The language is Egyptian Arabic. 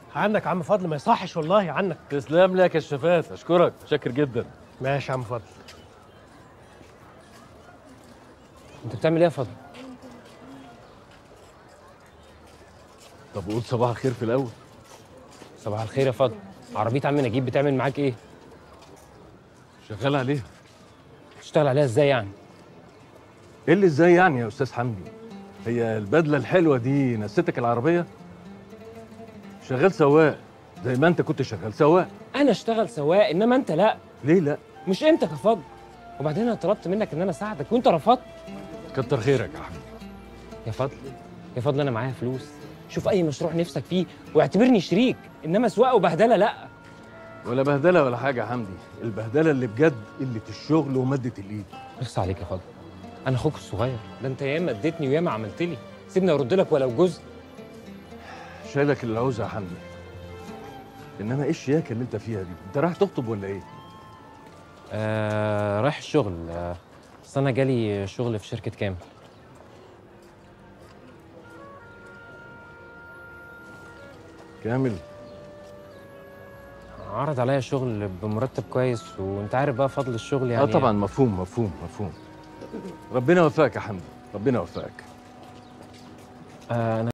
عنك يا عم فضل ما يصحش والله عنك تسلم لي يا كشافات اشكرك شاكر جدا ماشي يا عم فضل انت بتعمل ايه يا فضل طب قول صباح الخير في الاول صباح الخير يا فضل عربيه عم نجيب بتعمل معاك ايه شغال عليها تشتغل عليها ازاي يعني ايه اللي ازاي يعني يا استاذ حمدي هي البدله الحلوه دي نسيتك العربيه شغال سواق زي ما انت كنت شغال سواق انا اشتغل سواق انما انت لا ليه لا مش انت كفضل وبعدين انا طلبت منك ان انا اساعدك وانت رفضت كتر خيرك يا حمدي يا فضل يا فضل انا معايا فلوس شوف اي مشروع نفسك فيه واعتبرني شريك انما سواقه وبهدله لا ولا بهدله ولا حاجه يا حمدي البهدله اللي بجد قله الشغل وماده الايد اخص عليك يا فضل انا اخوك الصغير ده انت ياما اديتني وياما عملت لي سيبني ارد لك ولو جزء شايلك اللي عاوزها يا حمدي انما ايه الشياكه اللي انت فيها دي انت رايح تخطب ولا ايه آه رايح الشغل آه بس انا جالي شغل في شركه كامل كامل عرض عليا شغل بمرتب كويس وانت عارف بقى فضل الشغل يعني اه طبعا مفهوم مفهوم مفهوم ربنا يوفقك يا حمدي ربنا يوفقك آه انا